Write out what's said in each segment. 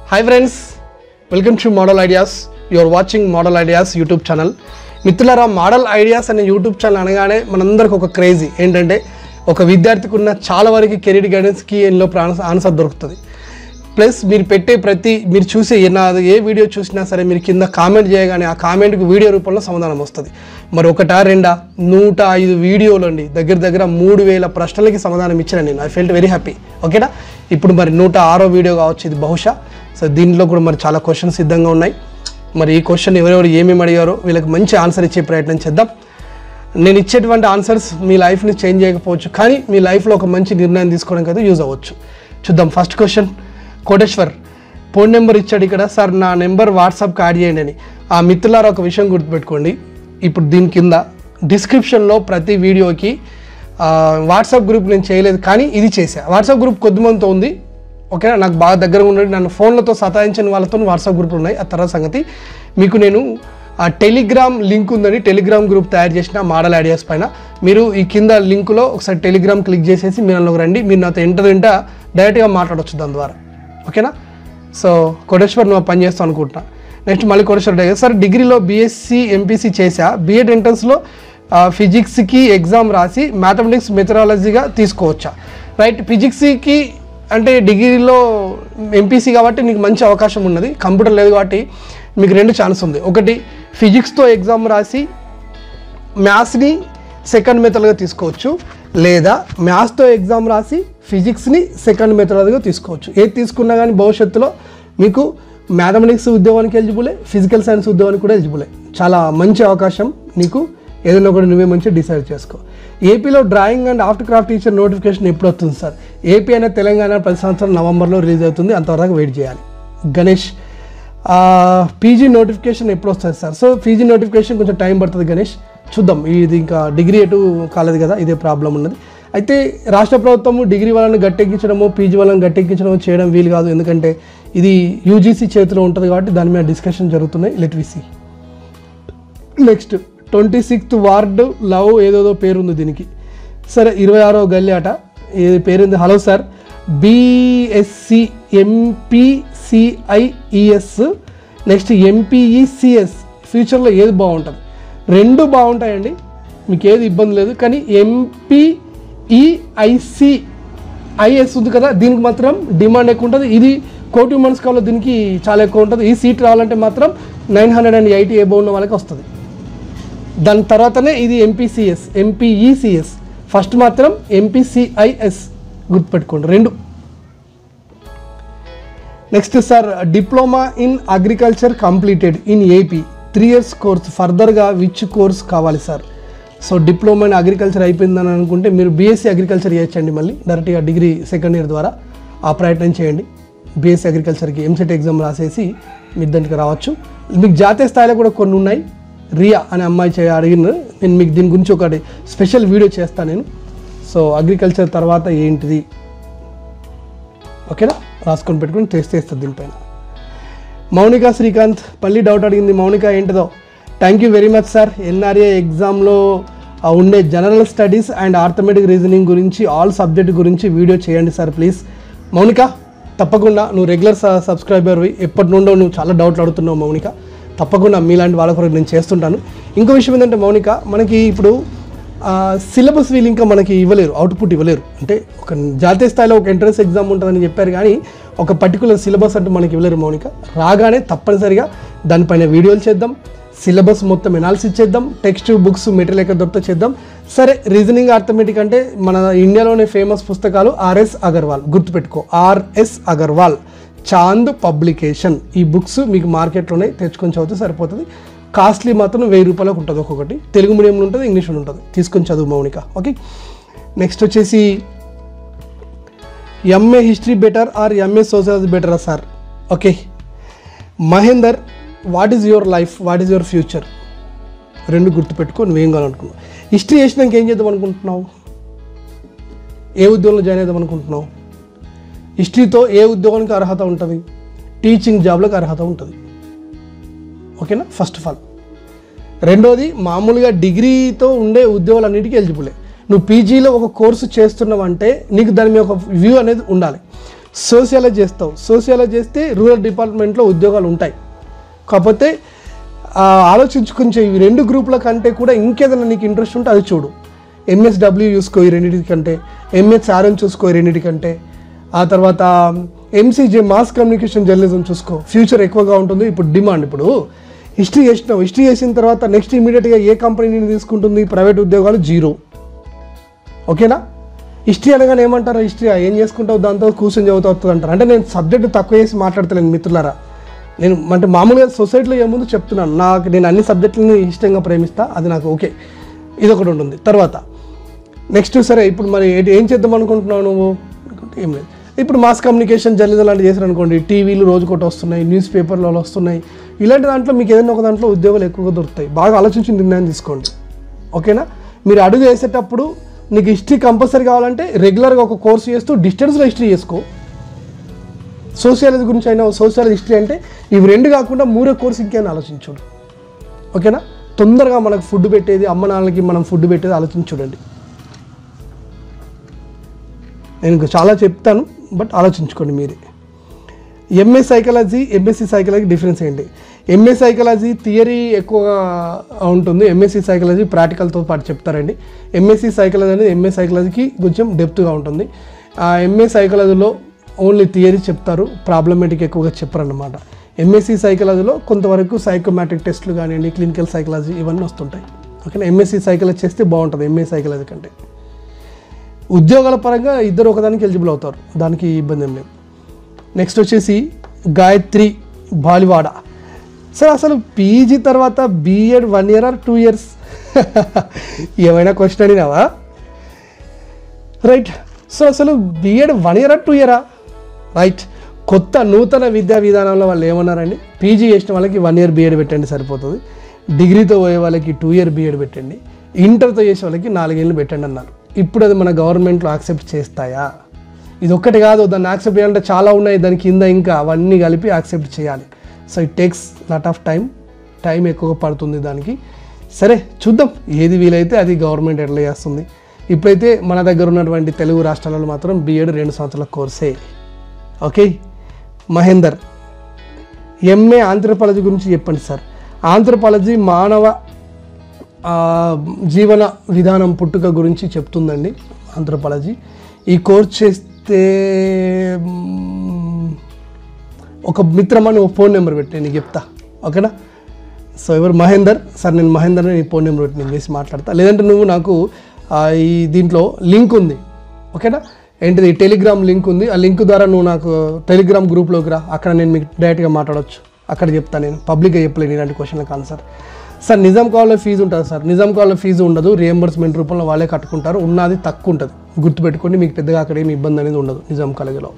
Hi friends welcome to model ideas your watching model ideas YouTube channel మిత్రులారా model ideas అనే YouTube channel అనగానే మనందరికి ఒక crazy ఏంటంటే ఒక విద్యార్థికి ఉన్న చాలా వరకు కెరీర్ గైడెన్స్కి ఎన్నో ఆన్సర్ దొరుకుతుంది ప్లస్ మీరు పెట్టే ప్రతి మీరు చూసే నా ఏ వీడియో చూసినా సరే మీరు కింద కామెంట్ చేయగానే ఆ కామెంట్కి వీడియో రూపంలో సమాధానం వస్తుంది మరి ఒకటా రెండా నూట ఐదు వీడియోలు అండి దగ్గర దగ్గర మూడు వేల ప్రశ్నలకి సమాధానం ఇచ్చిన నేను ఐ ఫెల్ట్ వెరీ హ్యాపీ ఓకేనా ఇప్పుడు మరి నూట ఆరో వీడియో కావచ్చు ఇది బహుశా సో దీంట్లో కూడా మరి చాలా క్వశ్చన్స్ సిద్ధంగా ఉన్నాయి మరి ఈ క్వశ్చన్ ఎవరెవరు ఏమేమి అడిగారో వీళ్ళకి మంచి ఆన్సర్ ఇచ్చే ప్రయత్నం చేద్దాం నేను ఇచ్చేటువంటి ఆన్సర్స్ మీ లైఫ్ని చేంజ్ చేయకపోవచ్చు కానీ మీ లైఫ్లో ఒక మంచి నిర్ణయం తీసుకోవడానికి అయితే యూజ్ అవ్వచ్చు చూద్దాం first question Koteshwar phone number ఇచ్చాడు ఇక్కడ సార్ నా నెంబర్ వాట్సాప్కి యాడ్ చేయండి అని ఆ మిత్రులారా ఒక విషయం గుర్తుపెట్టుకోండి ఇప్పుడు దీని కింద డిస్క్రిప్షన్లో ప్రతి వీడియోకి ఆ, వాట్సాప్ గ్రూప్ నేను చేయలేదు కానీ ఇది చేశా వాట్సాప్ గ్రూప్ కొద్దిమందితో ఉంది ఓకేనా నాకు బాగా దగ్గర ఉండండి నన్ను ఫోన్లతో సతాయించిన వాళ్ళతో వాట్సాప్ గ్రూపులు ఉన్నాయి ఆ తర్వాత సంగతి మీకు నేను ఆ టెలిగ్రామ్ లింక్ ఉందని టెలిగ్రామ్ గ్రూప్ తయారు చేసిన మోడల్ ఐడియాస్ పైన మీరు ఈ కింద లింకులో ఒకసారి టెలిగ్రామ్ క్లిక్ చేసేసి మీరు అందులోకి రండి మీరు నాతో ఎంటర్ తింటా డైరెక్ట్గా మాట్లాడవచ్చు దాని ద్వారా ఓకేనా సో కోటేశ్వర్ నువ్వు పని చేస్తావు అనుకుంటున్నా నెక్స్ట్ మళ్ళీ కోటేశ్వర్ అడిగారు సార్ డిగ్రీలో బీఎస్సీ ఎంపీసీ చేశా బీఎడ్ ఎంట్రన్స్లో ఫిజిక్స్కి ఎగ్జామ్ రాసి మ్యాథమెటిక్స్ మెథడాలజీగా తీసుకోవచ్చా రైట్ ఫిజిక్స్కి అంటే డిగ్రీలో ఎంపీసీ కాబట్టి నీకు మంచి అవకాశం ఉన్నది కంప్యూటర్ లేదు కాబట్టి మీకు రెండు ఛాన్స్ ఉంది ఒకటి ఫిజిక్స్తో ఎగ్జామ్ రాసి మ్యాథ్స్ని సెకండ్ మెథడ్గా తీసుకోవచ్చు లేదా మ్యాథ్స్తో ఎగ్జామ్ రాసి ఫిజిక్స్ని సెకండ్ మెథడ్గా తీసుకోవచ్చు ఏది తీసుకున్నా కానీ భవిష్యత్తులో మీకు మ్యాథమెటిక్స్ ఉద్యోగానికి ఎలిజిబులే ఫిజికల్ సైన్స్ ఉద్యోగానికి కూడా ఎలిజిబులే చాలా మంచి అవకాశం నీకు ఏదైనా కూడా నువ్వే మంచి డిసైడ్ చేసుకో ఏపీలో drawing and after craft teacher notification ఎప్పుడు వస్తుంది సార్ ఏపీ అనేది తెలంగాణ ప్రతి సంవత్సరం నవంబర్లో రిలీజ్ అవుతుంది అంతవరకు వెయిట్ చేయాలి గణేష్ పీజీ నోటిఫికేషన్ ఎప్పుడు వస్తుంది సార్ సో పీజీ నోటిఫికేషన్ కొంచెం టైం పడుతుంది గణేష్ చూద్దాం ఇది ఇంకా డిగ్రీ ఎటు కాలేదు కదా ఇదే ప్రాబ్లం ఉన్నది అయితే రాష్ట్ర ప్రభుత్వము డిగ్రీ వాళ్ళని గట్టెక్కించడము పీజీ వాళ్ళని గట్టెక్కించడము చేయడం వీలు కాదు ఎందుకంటే ఇది యూజీసీ చేతిలో ఉంటుంది కాబట్టి దాని మీద డిస్కషన్ జరుగుతున్నాయి let we see next twenty sixth ward love ఏదోదో పేరుంది దీనికి సరే ఇరవై ఆరో గల్లీ అట ఇది పేరుంది hello sir BSc MPCIES next MPECS ఫ్యూచర్లో ఏది బాగుంటుంది రెండు బాగుంటాయండి మీకు ఏది ఇబ్బంది లేదు కానీ ఎంపీఈఐసి ఐఎస్ ఉంది కదా దీనికి మాత్రం డిమాండ్ ఎక్కువ ఉంటుంది ఇది కోటి ఉమెన్స్ కాల్లో దీనికి చాలా ఎక్కువ ఉంటుంది ఈ సీట్ రావాలంటే మాత్రం nine hundred and eighty above ఉన్న వాళ్ళకి వస్తుంది దాని తర్వాతనే ఇది ఎంపీసీఎస్ ఎంపీఈసిఎస్ ఫస్ట్ మాత్రం ఎంపీసీఐఎస్ గుర్తుపెట్టుకోండి రెండు next sir diploma in agriculture completed in AP three years course ఫర్దర్గా విచ్ కోర్స్ కావాలి sir so diploma in agriculture అయిపోయిందని అనుకుంటే మీరు బీఎస్సీ అగ్రికల్చర్ చేయొచ్చండి మళ్ళీ డైరెక్ట్గా డిగ్రీ సెకండ్ ఇయర్ ద్వారా ఆ ప్రయత్నం చేయండి బీఎస్సీ అగ్రికల్చర్కి ఎంసెట్ ఎగ్జామ్ రాసేసి మీరు దానికి రావచ్చు మీకు జాతీయ స్థాయిలో కూడా కొన్ని ఉన్నాయి రియా అనే అమ్మాయి చే అడిగిన నేను మీకు దీని గురించి ఒకటి స్పెషల్ వీడియో చేస్తాను నేను సో అగ్రికల్చర్ తర్వాత ఏంటిది ఓకేనా రాసుకొని పెట్టుకొని టెస్ట్ చేస్తుంది దీనిపైన మౌనిక శ్రీకాంత్ మళ్ళీ డౌట్ అడిగింది మౌనిక ఏంటిదో thank you very much sir NRA ఎగ్జామ్లో ఉండే general studies and arithmetic reasoning గురించి ఆల్ సబ్జెక్ట్ గురించి వీడియో చేయండి సార్ ప్లీజ్ మౌనిక తప్పకుండా నువ్వు రెగ్యులర్ సబ్స్క్రైబర్వి ఎప్పటి నుండో నువ్వు చాలా డౌట్లు అడుగుతున్నావు మౌనిక తప్పకుండా మీలాంటి వాళ్ళ కొరకు నేను చేస్తుంటాను ఇంకో విషయం ఏంటంటే మౌనిక మనకి ఇప్పుడు సిలబస్ వీళ్ళు ఇంకా మనకి ఇవ్వలేరు అవుట్పుట్ ఇవ్వలేరు అంటే ఒక జాతీయ స్థాయిలో ఒక ఎంట్రన్స్ ఎగ్జామ్ ఉంటుందని చెప్పారు కానీ ఒక పర్టికులర్ సిలబస్ అంటూ మనకి ఇవ్వలేరు మౌనిక రాగానే తప్పనిసరిగా దానిపైన వీడియోలు చేద్దాం సిలబస్ మొత్తం ఎనాలిసిస్ చేద్దాం టెక్స్ట్ బుక్స్ మెటీరియల్ ఎక్కడ దొరికితే చేద్దాం సరే రీజనింగ్ అర్థమెటిక్ అంటే మన ఇండియాలోనే ఫేమస్ పుస్తకాలు ఆర్ఎస్ అగర్వాల్ గుర్తుపెట్టుకో ఆర్ఎస్ అగర్వాల్ చాంద్ పబ్లికేషన్ ఈ బుక్స్ మీకు మార్కెట్లోనే తెచ్చుకొని చదివితే సరిపోతుంది కాస్ట్లీ మాత్రం వెయ్యి రూపాయలకు ఉంటుంది ఒక్కొక్కటి తెలుగు మీడియంలో ఉంటుంది ఇంగ్లీష్లో ఉంటుంది తీసుకొని చదువు మౌనిక ఓకే నెక్స్ట్ వచ్చేసి MA history better or MA sociology బెటరా sir okay Mahender what is your life what is your future రెండు గుర్తుపెట్టుకో నువ్వేం కావాలనుకున్నావు హిస్టరీ చేసినాక ఏం చేద్దాం అనుకుంటున్నావు ఏ ఉద్యోగంలో జాయిన్ అవుదాం అనుకుంటున్నావు హిస్టరీతో ఏ ఉద్యోగానికి అర్హత ఉంటుంది టీచింగ్ జాబ్లకు అర్హత ఉంటుంది ఓకేనా ఫస్ట్ ఆఫ్ ఆల్ రెండోది మామూలుగా డిగ్రీతో ఉండే ఉద్యోగాలన్నిటికీ ఎలిజిబులే నువ్వు పీజీలో ఒక కోర్సు చేస్తున్నావంటే నీకు దాని మీద ఒక వ్యూ అనేది ఉండాలి సోషియాలజీ చేస్తావు సోషియాలజీ చేస్తే రూరల్ డిపార్ట్మెంట్లో ఉద్యోగాలు ఉంటాయి కాకపోతే ఆ, ఆలోచించుకుని చెయ్యి. ఈ రెండు గ్రూపుల కంటే కూడా ఇంకేదైనా నీకు ఇంట్రెస్ట్ ఉంటే అది చూడు ఎంఎస్డబ్ల్యూ చూసుకో ఈ రెండింటి కంటే ఎంఎస్ ఆర్ఎం చూసుకో ఈ రెండింటి కంటే ఆ తర్వాత ఎంసీజే మాస్ కమ్యూనికేషన్ జర్నలిజం చూసుకో ఫ్యూచర్ ఎక్కువగా ఉంటుంది ఇప్పుడు డిమాండ్ ఇప్పుడు హిస్టరీ చేసినావు హిస్టరీ చేసిన తర్వాత నెక్స్ట్ ఇమీడియట్గా ఏ కంపెనీని తీసుకుంటుంది ప్రైవేట్ ఉద్యోగాలు జీరో ఓకేనా హిస్టరీ అనగానే ఏమంటారు హిస్టరీ ఏం చేసుకుంటావు దాంతో కూర్చొని చదువుతూ వస్తుంది అంటారు అంటే నేను సబ్జెక్ట్ తక్కువ చేసి మాట్లాడతలేను మిత్రులారా నేను అంటే మామూలుగా సొసైటీలో ఏముందో చెప్తున్నాను నాకు నేను అన్ని సబ్జెక్టులని ఇష్టంగా ప్రేమిస్తా అది నాకు ఓకే ఇది ఒకటి ఉంటుంది తర్వాత నెక్స్ట్ సరే ఇప్పుడు మరి ఏంటి- ఏం చేద్దాం అనుకుంటున్నావు నువ్వు ఏం లేదు ఇప్పుడు మాస్ కమ్యూనికేషన్ జర్నలిజం లాంటివి చేశారు అనుకోండి టీవీలు రోజుకొకటి వస్తున్నాయి న్యూస్ పేపర్లో వస్తున్నాయి ఇలాంటి దాంట్లో మీకు ఏదైనా ఒక దాంట్లో ఉద్యోగాలు ఎక్కువగా దొరుకుతాయి బాగా ఆలోచించి నిర్ణయం తీసుకోండి ఓకేనా మీరు అడుగు వేసేటప్పుడు నీకు హిస్టరీ కంపల్సరీ కావాలంటే రెగ్యులర్గా ఒక కోర్స్ చేస్తూ డిస్టెన్స్లో హిస్టరీ చేసుకో సోషియాలజీ గురించి అయినా సోషియాలజీ హిస్టరీ అంటే ఇవి రెండు కాకుండా మూడో కోర్స్ ఇంకేమైనా ఆలోచించుడు ఓకేనా తొందరగా మనకు ఫుడ్ పెట్టేది అమ్మ నాన్నలకి మనం ఫుడ్ పెట్టేది ఆలోచించి చూడండి నేను ఇంకా చాలా చెప్తాను బట్ ఆలోచించుకోండి మీరే MA psychology MSc psychology difference ఏంటి ఎంఏ సైకాలజీ థియరీ ఎక్కువగా ఉంటుంది ఎంఎస్సి సైకాలజీ ప్రాక్టికల్తో పాటు చెప్తారండి ఎంఎస్సి సైకాలజీ అనేది ఎంఏ సైకాలజీకి కొంచెం డెప్త్గా ఉంటుంది ఆ ఎంఏ సైకాలజీలో ఓన్లీ థియరీ చెప్తారు ప్రాబ్లమేటిక్ ఎక్కువగా చెప్పరన్నమాట ఎంఎస్సి సైకాలజీలో కొంతవరకు సైకోమాటిక్ టెస్ట్లు కానివ్వండి క్లినికల్ సైకాలజీ ఇవన్నీ వస్తుంటాయి ఓకేనా ఎంఎస్సి సైకాలజీ చేస్తే బాగుంటుంది ఎంఏ సైకాలజీ కంటే ఉద్యోగాల పరంగా ఇద్దరు ఒకదానికి ఎలిజిబుల్ అవుతారు దానికి ఇబ్బంది ఏం లేదు నెక్స్ట్ వచ్చేసి గాయత్రి బాలివాడ సార్ అసలు పీజీ తర్వాత BEd one year or two years ఏమైనా క్వశ్చన్ అడిగినావా రైట్ సో అసలు BEd one year or two ఇయరా రైట్ కొత్త నూతన విద్యా విధానంలో వాళ్ళు ఏమన్నారండి పీజీ చేసిన వాళ్ళకి వన్ ఇయర్ బీఎడ్ పెట్టండి సరిపోతుంది డిగ్రీతో పోయే వాళ్ళకి టూ ఇయర్ బీఎడ్ పెట్టండి ఇంటర్తో చేసే వాళ్ళకి నాలుగేళ్ళు పెట్టండి అన్నారు ఇప్పుడు అది మన గవర్నమెంట్లో యాక్సెప్ట్ చేస్తాయా ఇది ఒక్కటి కాదు దాన్ని యాక్సెప్ట్ చేయాలంటే చాలా ఉన్నాయి దాని కింద ఇంకా అవన్నీ కలిపి యాక్సెప్ట్ చేయాలి so it takes lot of time time ఎక్కువ పడుతుంది దానికి సరే చూద్దాం ఏది వీలైతే అది గవర్నమెంట్ ఎట్లా చేస్తుంది ఇప్పుడైతే మన దగ్గర ఉన్నటువంటి తెలుగు రాష్ట్రాలలో మాత్రం బీఎడ్ రెండు సంవత్సరాల కోర్సే ఓకే మహేందర్ ఎంఏ ఆంథ్రోపాలజీ గురించి చెప్పండి సార్ ఆంథ్రోపాలజీ మానవ ఆ, జీవన విధానం పుట్టుక గురించి చెప్తుందండి ఆంథ్రోపాలజీ ఈ కోర్స్ చేస్తే మ్, ఒక మిత్రమని ఒక ఫోన్ నెంబర్ పెట్టి నీకు చెప్తా ఓకేనా సో ఎవరు మహేందర్ సార్ నేను మహేందర్ నీ ఫోన్ నెంబర్ పెట్టి నేను చేసి మాట్లాడతా లేదంటే నువ్వు నాకు ఆ, ఈ దీంట్లో లింక్ ఉంది ఓకేనా ఏంటిది టెలిగ్రామ్ లింక్ ఉంది ఆ లింక్ ద్వారా నువ్వు నాకు టెలిగ్రామ్ గ్రూప్లోకి రా అక్కడ నేను మీకు డైరెక్ట్గా మాట్లాడవచ్చు అక్కడ చెప్తాను నేను పబ్లిక్గా చెప్పలేను ఇలాంటి క్వశ్చన్లకు ఆన్సర్ సార్ నిజాం కావాలో ఫీజు ఉంటుంది సార్ నిజాం కావాలో ఫీజు ఉండదు రియంబర్స్మెంట్ రూపంలో వాళ్ళే కట్టుకుంటారు ఉన్నది తక్కువ ఉంటుంది గుర్తుపెట్టుకోండి మీకు పెద్దగా అక్కడ ఏమి ఇబ్బంది అనేది ఉండదు నిజాం కాలేజీలో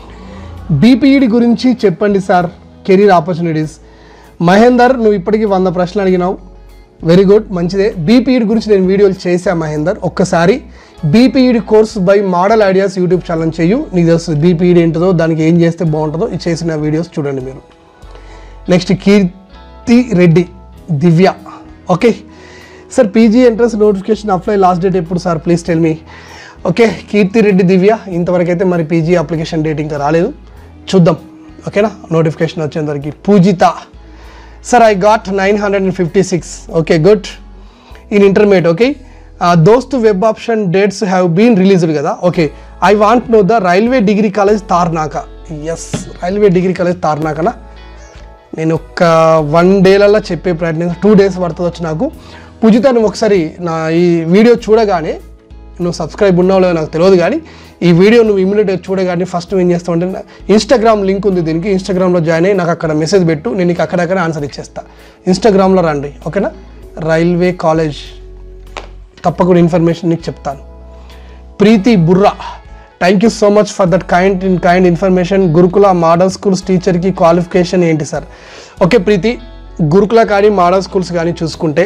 బీపీఈడి గురించి చెప్పండి సార్ కెరీర్ ఆపర్చునిటీస్ మహేందర్ నువ్వు ఇప్పటికీ వంద ప్రశ్నలు అడిగినావు వెరీ గుడ్ మంచిదే బీపీఈడి గురించి నేను వీడియోలు చేశా మహేందర్ ఒక్కసారి BPEd course by model ideas YouTube channel చేయు నీకు తెలుస్తుంది బీపీఈడి ఏంటిదో దానికి ఏం చేస్తే బాగుంటుందో ఇది చేసిన వీడియోస్ చూడండి మీరు next Keerthi Reddy Divya okay sir PG entrance notification apply last date ఎప్పుడు sir please tell me okay Keerthi Reddy Divya ఇంతవరకు అయితే మరి పీజీ అప్లికేషన్ డేట్ ఇంకా రాలేదు చూద్దాం ఓకేనా నోటిఫికేషన్ వచ్చేంతవరకు Poojitha sir I got nine hundred and fifty six okay good in intermediate okay DOST web option dates have been released కదా okay I want know the railway degree college Tarnaka yes railway degree college తార్నాకనా నేను ఒక one డేలలో చెప్పే ప్రయత్నం two days పడుతుంది వచ్చి నాకు పూజిత నువ్వు ఒకసారి నా ఈ వీడియో చూడగానే నువ్వు సబ్స్క్రైబ్ ఉన్నావు లేదో నాకు తెలియదు కానీ ఈ వీడియో నువ్వు ఇమీడియట్గా చూడగానే ఫస్ట్ నువ్వు ఏం చేస్తావు అంటే ఇన్స్టాగ్రామ్ లింక్ ఉంది దీనికి ఇన్స్టాగ్రామ్లో జాయిన్ అయ్యి నాకు అక్కడ మెసేజ్ పెట్టు నేను నీకు అక్కడక్కడ ఆన్సర్ ఇచ్చేస్తా ఇన్స్టాగ్రామ్లో రండి ఓకేనా రైల్వే కాలేజ్ తప్పకుండా ఇన్ఫర్మేషన్ నీకు చెప్తాను Preethi Burra thank you so much for that kind in kind information గురుకుల మోడల్ స్కూల్స్ టీచర్కి క్వాలిఫికేషన్ ఏంటి సార్ ఓకే ప్రీతి గురుకుల కానీ మోడల్ స్కూల్స్ కానీ చూసుకుంటే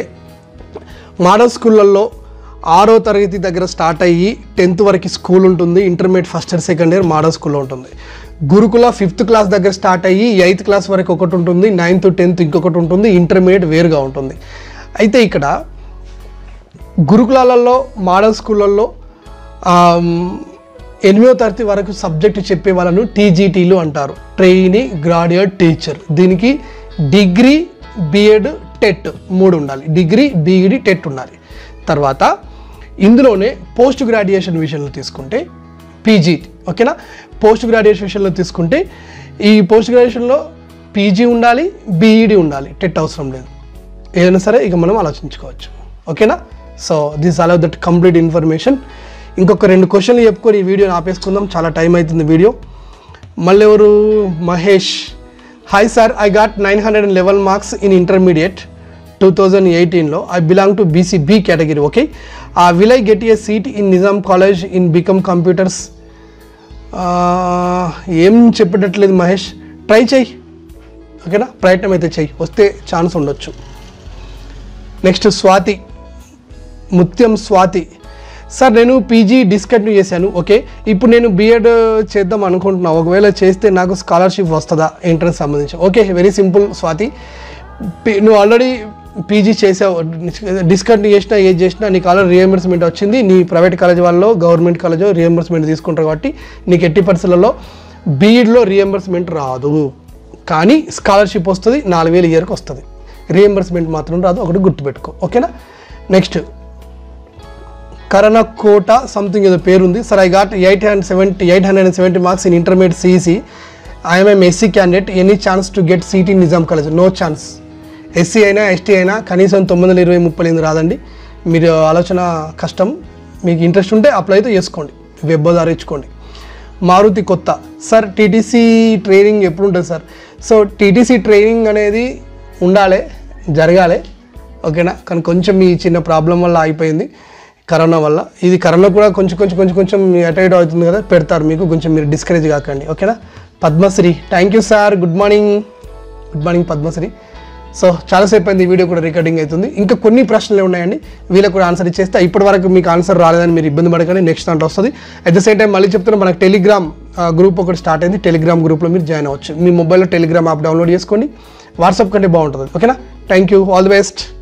మోడల్ స్కూళ్ళల్లో ఆరో తరగతి దగ్గర స్టార్ట్ అయ్యి టెన్త్ వరకు స్కూల్ ఉంటుంది intermediate first year second year model స్కూల్లో ఉంటుంది గురుకుల ఫిఫ్త్ క్లాస్ దగ్గర స్టార్ట్ అయ్యి ఎయిత్ క్లాస్ వరకు ఒకటి ఉంటుంది నైన్త్ టెన్త్ ఇంకొకటి ఉంటుంది ఇంటర్మీడియట్ వేరుగా ఉంటుంది అయితే ఇక్కడ గురుకులాలలో మోడల్ స్కూళ్ళల్లో ఆమ్, ఎనిమిదో తరగతి వరకు సబ్జెక్ట్ చెప్పే వాళ్ళను టీజీటీలు అంటారు ట్రైనీ గ్రాడ్యుయేట్ టీచర్ దీనికి డిగ్రీ బిఎడ్ టెట్ మూడు ఉండాలి డిగ్రీ బీఈడి టెట్ ఉండాలి తర్వాత ఇందులోనే పోస్ట్ గ్రాడ్యుయేషన్ విషయంలో తీసుకుంటే పీజీ ఓకేనా పోస్ట్ గ్రాడ్యుయేషన్ విషయంలో తీసుకుంటే ఈ పోస్ట్ గ్రాడ్యుయేషన్లో పీజీ ఉండాలి బీఈడి ఉండాలి టెట్ అవసరం లేదు ఏదైనా సరే ఇక మనం ఆలోచించుకోవచ్చు ఓకేనా so this allow that complete information ఇంకొక రెండు క్వశ్చన్లు చెప్పుకొని ఈ వీడియోని ఆపేసుకుందాం చాలా టైం అవుతుంది వీడియో మళ్ళీ ఎవరు Mahesh hi sir I got nine hundred and eleven marks in intermediate two thousand ఎయిటీన్లో I belong to BC B category okay will I get a seat in Nizam college in BCom computers ఏం చెప్పేటట్లేదు Mahesh try చెయ్యి ఓకేనా ప్రయత్నం అయితే చెయ్యి వస్తే chance ఉండొచ్చు నెక్స్ట్ స్వాతి ముత్యం స్వాతి సార్ నేను పీజీ డిస్కంటిన్యూ చేశాను ఓకే ఇప్పుడు నేను బీఎడ్ చేద్దాం అనుకుంటున్నా ఒకవేళ చేస్తే నాకు స్కాలర్షిప్ వస్తుందా ఎంట్రన్స్ సంబంధించి ఓకే వెరీ సింపుల్ స్వాతి పి- నువ్వు ఆల్రెడీ పీజీ చేసావు డిస్కంటిన్యూ చేసినా ఏది చేసినా నీకు ఆల్రెడీ రియంబర్స్మెంట్ వచ్చింది నీ ప్రైవేట్ కాలేజ్ వాళ్ళు గవర్నమెంట్ కాలేజ్ రియంబర్స్మెంట్ తీసుకుంటారు కాబట్టి నీకు ఎట్టి పరిస్థితులలో బీఈడ్లో రియంబర్స్మెంట్ రాదు కానీ స్కాలర్షిప్ వస్తుంది నాలుగు వేలు ఇయర్కి వస్తుంది రియంబర్స్మెంట్ మాత్రం రాదు ఒకటి గుర్తుపెట్టుకో ఓకేనా నెక్స్ట్ కరణ కోట సంథింగ్ ఏదో పేరు ఉంది sir I got eight hundred seventy eight hundred and seventy marks in intermediate CEC I'm SC candidate any chance to get seat in Nizam college no chance SC అయినా ఎస్టీ అయినా కనీసం తొమ్మిది వందల ఇరవై ముప్పై ఎనిమిది రాదండి మీరు ఆలోచన కష్టం మీకు ఇంట్రెస్ట్ ఉంటే అప్లై అయితే చేసుకోండి వెబ్ ద్వారా ఇచ్చుకోండి మారుతి కొత్త సార్ టీటీసీ ట్రైనింగ్ ఎప్పుడు ఉంటుంది సార్ సో టీటీసీ ట్రైనింగ్ అనేది ఉండాలి జరగాలి ఓకేనా కానీ కొంచెం ఈ చిన్న ప్రాబ్లం వల్ల అయిపోయింది కరోనా వల్ల ఇది కరోనా కూడా కొంచెం కొంచెం కొంచెం కొంచెం అటు ఇటు అవుతుంది కదా పెడతారు మీకు కొంచెం మీరు డిస్కరేజ్ కాకండి ఓకేనా Padmasri thank you sir good morning good morning Padmasri so చాలాసేపు అయింది ఈ వీడియో కూడా రికార్డింగ్ అవుతుంది ఇంకా కొన్ని ప్రశ్నలు ఉన్నాయండి వీళ్ళకి కూడా ఆన్సర్ ఇచ్చేస్తే ఇప్పటి వరకు మీకు ఆన్సర్ రాలేదని మీరు ఇబ్బంది పడకండి నెక్స్ట్ దాంట్లో వస్తుంది అట్ ద సేమ్ టైం మళ్ళీ చెప్తున్నా మనకు టెలిగ్రామ్ గ్రూప్ ఒకటి స్టార్ట్ అయింది టెలిగ్రామ్ గ్రూప్లో మీరు జాయిన్ అవ్వచ్చు మీ మొబైల్లో టెలిగ్రామ్ యాప్ డౌన్లోడ్ చేసుకోండి వాట్సాప్ కంటే బాగుంటుంది ఓకేనా thank you all the best